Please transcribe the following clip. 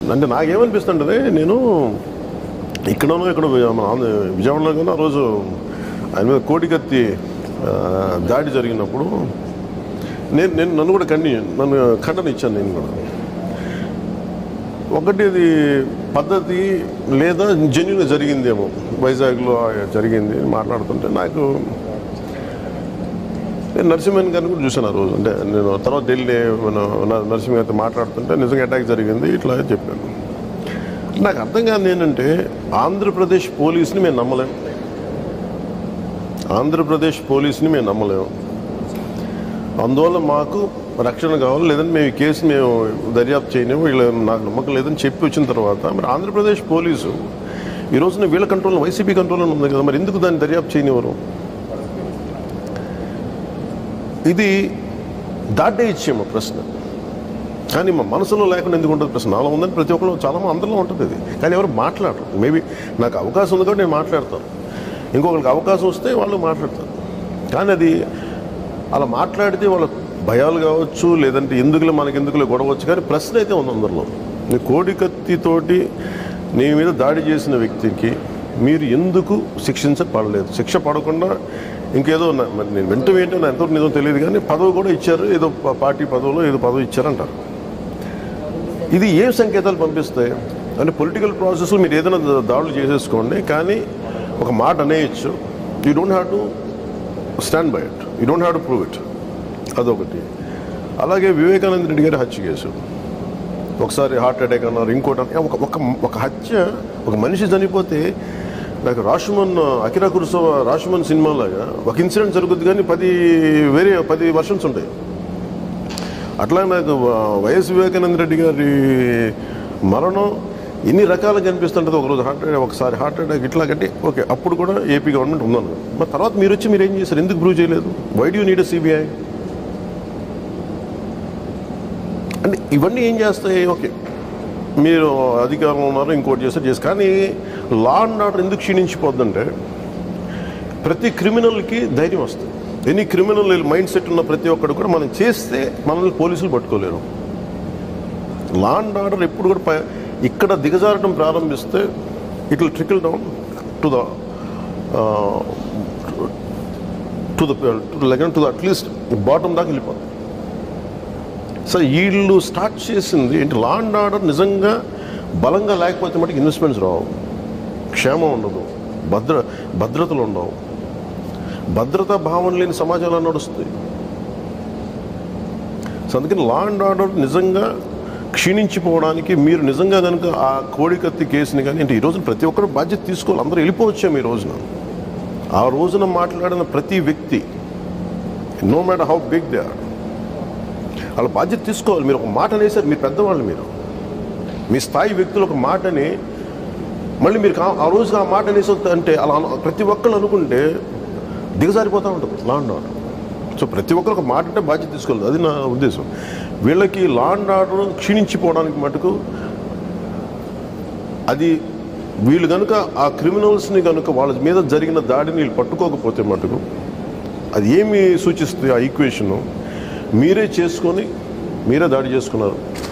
అంటే నాకేమనిపిస్తుంటది నేను ఇక్కడనో ఇక్కడ మన ఆంధ్ర విజయవాడలో కానీ ఆ రోజు ఆయన మీద కోటికత్తి ఆ, దాడి జరిగినప్పుడు నేను నేను నన్ను కూడా ఖండి నన్ను ఖండన ఇచ్చాను నేను కూడా ఒకటి ఇది పద్ధతి లేదా జెన్యున్గా జరిగిందేమో వైజాగ్లో జరిగింది మాట్లాడుతుంటే నాకు నేను నరసింహన్ గారిని కూడా చూశాను ఆ రోజు అంటే నేను తర్వాత ఢిల్లీ మన న- నరసింహ గారితో మాట్లాడుతుంటే నిజంగా అటాక్ జరిగింది ఇట్లా చెప్పాను నాకు అర్థం కాదు ఏంటంటే ఆంధ్రప్రదేశ్ పోలీస్ని మేము నమ్మలేం ఆంధ్రప్రదేశ్ పోలీస్ని మేము నమ్మలేము అందువల్ల మాకు రక్షణ కావాలి లేదంటే మేము ఈ కేసు మేము దర్యాప్తు చేయలేము వీళ్ళ నాకు నమ్మకం లేదని చెప్పి వచ్చిన తర్వాత మరి ఆంధ్రప్రదేశ్ పోలీసు ఈ రోజున వీళ్ళ కంట్రోల్ వైసీపీ కంట్రోల్లో ఉంది కదా మరి ఎందుకు దాన్ని దర్యాప్తు చేయనివ్వరు ఇది దాటే ఇచ్చేమో ప్రశ్న కానీ మా మనసులో లేకుండా ఎందుకు ఉంటుంది ప్రశ్న నాలో ఉందని ప్రతి ఒక్కరు చాలా మంది అందరిలో ఉంటుంది ఇది కానీ ఎవరు మాట్లాడరు మేబీ నాకు అవకాశం ఉంది కాబట్టి నేను మాట్లాడతాను ఇంకొకరికి అవకాశం వస్తే వాళ్ళు మాట్లాడతారు కానీ అది అలా మాట్లాడితే వాళ్ళ భయాలు కావచ్చు లేదంటే ఎందుకులే మనకి ఎందుకులే గొడవచ్చు కానీ ప్రశ్న అయితే ఉంది అందరిలో నీ కోడి కత్తితోటి నీ మీద దాడి చేసిన వ్యక్తికి మీరు ఎందుకు శిక్షించబడలేదు శిక్ష పడకుండా ఇంకేదో నా- మరి నేను వింటం ఏంటో నాకు ఎంతవరకు నిజం తెలియదు కానీ పదవి కూడా ఇచ్చారు ఏదో ప- పార్టీ పదవిలో ఏదో పదవి ఇచ్చారంటారు ఇది ఏ సంకేతాలు పంపిస్తాయి అంటే పొలిటికల్ ప్రాసెస్లో మీరు ఏదైనా దా- దాడులు చేసేసుకోండి కానీ ఒక మాట అనేయచ్చు you don't have to stand by it you don't have to prove it అదొకటి అలాగే వివేకానంద రెడ్డి గారి హత్య కేసు ఒకసారి హార్ట్ అటాక్ అన్నారు ఇంకోటి అన్నారు. ఒక ఒక ఒక హత్య ఒక మనిషి చనిపోతే నాకు రాష్మన్ అకిరా కురుసవ రాష్మన్ సినిమాలాగా ఒక ఇన్సిడెంట్ జరుగుద్ది కానీ పది వేరే పది వర్షన్స్ ఉంటాయి అట్లా నాకు వైఎస్ వివేకానంద రెడ్డి గారి మరణం ఇన్ని రకాలుగా కనిపిస్తుంటుంది ఒకరోజు హార్ట్ అటాక్ ఒకసారి హార్ట్ అటాక్ ఇట్లా కట్టి ఓకే అప్పుడు కూడా ఏపీ గవర్నమెంట్ ఉందన్న మరి తర్వాత మీరు వచ్చి మీరు ఏం చేశారు ఎందుకు ప్రూవ్ చేయలేదు వై డూ నీడ్ సిబిఐ అంటే ఇవన్నీ ఏం చేస్తాయి ఓకే మీరు అధికారంలో ఉన్నారు ఇంకోటి చేస్తారు చేస్తారు కానీ లా అండ్ ఆర్డర్ ఎందుకు క్షీణించిపోద్దంటే ప్రతి క్రిమినల్కి ధైర్యం వస్తుంది ఎనీ క్రిమినల్ మైండ్ సెట్ ఉన్న ప్రతి ఒక్కడు కూడా మనం చేస్తే మనల్ని పోలీసులు పట్టుకోలేరు లా అండ్ ఆర్డర్ ఎప్పుడు కూడా ప- ఇక్కడ దిగజారడం ప్రారంభిస్తే it will trickle down to the to the లెగన్ టు ద అట్లీస్ట్ బాటమ్ దాకా వెళ్ళిపోతుంది సో వీళ్ళు స్టార్ట్ చేసింది ఏంటి లా అండ్ ఆర్డర్ నిజంగా బలంగా లేకపోతే మటుకు ఇన్వెస్ట్మెంట్స్ రావు క్షేమం ఉండదు భద్ర భద్రతలు ఉండవు భద్రతా భావం లేని సమాజంలో నడుస్తుంది సో అందుకని లా అండ్ ఆర్డర్ నిజంగా క్షీణించిపోవడానికి మీరు నిజంగా కనుక ఆ కోడికత్తి కేసుని కానీ అంటే ఈ రోజున ప్రతి ఒక్కరు బాధ్యత తీసుకోవాలి అందరూ వెళ్ళిపోవచ్చాము ఈ రోజున ఆ రోజున మాట్లాడిన ప్రతి వ్యక్తి no matter how big they are వాళ్ళ బాధ్యత తీసుకోవాలి మీరు ఒక మాట అనేసారు మీరు పెద్దవాళ్ళు మీరు మీ స్థాయి వ్యక్తులు ఒక మాటని మళ్ళీ మీరు కా- ఆ రోజు ఆ మాట అనేసి అంటే అలా అను- ప్రతి ఒక్కళ్ళు అనుకుంటే దిగజారిపోతూ ఉంటుంది లా అండ్ ఆర్డర్ సో ప్రతి ఒక్కరు ఒక మాట అంటే బాధ్యత తీసుకోవాలి అది నా ఉద్దేశం వీళ్ళకి లా అండ్ ఆర్డర్ క్షీణించిపోవడానికి మటుకు అది వీళ్ళు కనుక ఆ క్రిమినల్స్ని కనుక వాళ్ళ మీద జరిగిన దాడిని వీళ్ళు పట్టుకోకపోతే మటుకు అది ఏమి సూచిస్తుంది ఆ ఈక్వేషను మీరే చేసుకొని మీరే దాడి చేసుకున్నారు